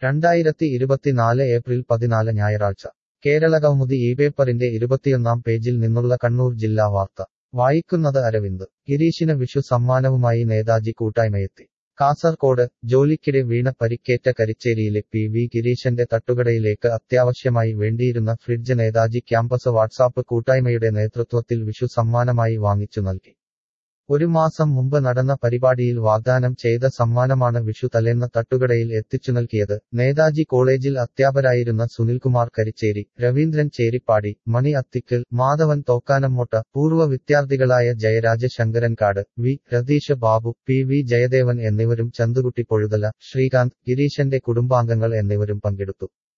രണ്ടായിരത്തി ഇരുപത്തിനാല് ഏപ്രിൽ പതിനാല് ഞായറാഴ്ച കേരള കൗമുദി ഈ പേപ്പറിന്റെ ഇരുപത്തിയൊന്നാം പേജിൽ നിന്നുള്ള കണ്ണൂർ ജില്ലാ വാർത്ത വായിക്കുന്നത് അരവിന്ദ് ഗിരീഷിന് വിഷു സമ്മാനവുമായി നേതാജി കൂട്ടായ്മയെത്തി കാസർകോട് ജോലിക്കിടെ വീണ പരിക്കേറ്റ കരിച്ചേരിയിലെ പി വി ഗിരീശന്റെ തട്ടുകടയിലേക്ക് അത്യാവശ്യമായി വേണ്ടിയിരുന്ന ഫ്രിഡ്ജ് നേതാജി ക്യാമ്പസ് വാട്സാപ്പ് കൂട്ടായ്മയുടെ നേതൃത്വത്തിൽ വിഷു സമ്മാനമായി വാങ്ങിച്ചു നൽകി ഒരു മാസം മുമ്പ് നടന്ന പരിപാടിയിൽ വാഗ്ദാനം ചെയ്ത സമ്മാനമാണ് വിഷു തലേന്ന് തട്ടുകടയിൽ എത്തിച്ചു നൽകിയത് നേതാജി കോളേജിൽ അധ്യാപരായിരുന്ന സുനിൽകുമാർ കരിച്ചേരി രവീന്ദ്രൻ ചേരിപ്പാടി മണി അത്തിക്കൽ മാധവൻ തോക്കാനമ്മോട്ട പൂർവ്വ വിദ്യാർത്ഥികളായ Jayaraja Sankarankad V Ratheesh Babu P V Jayadevan എന്നിവരും ചന്തുകുട്ടി പൊഴുതല ശ്രീകാന്ത് ഗിരീശന്റെ കുടുംബാംഗങ്ങൾ എന്നിവരും പങ്കെടുത്തു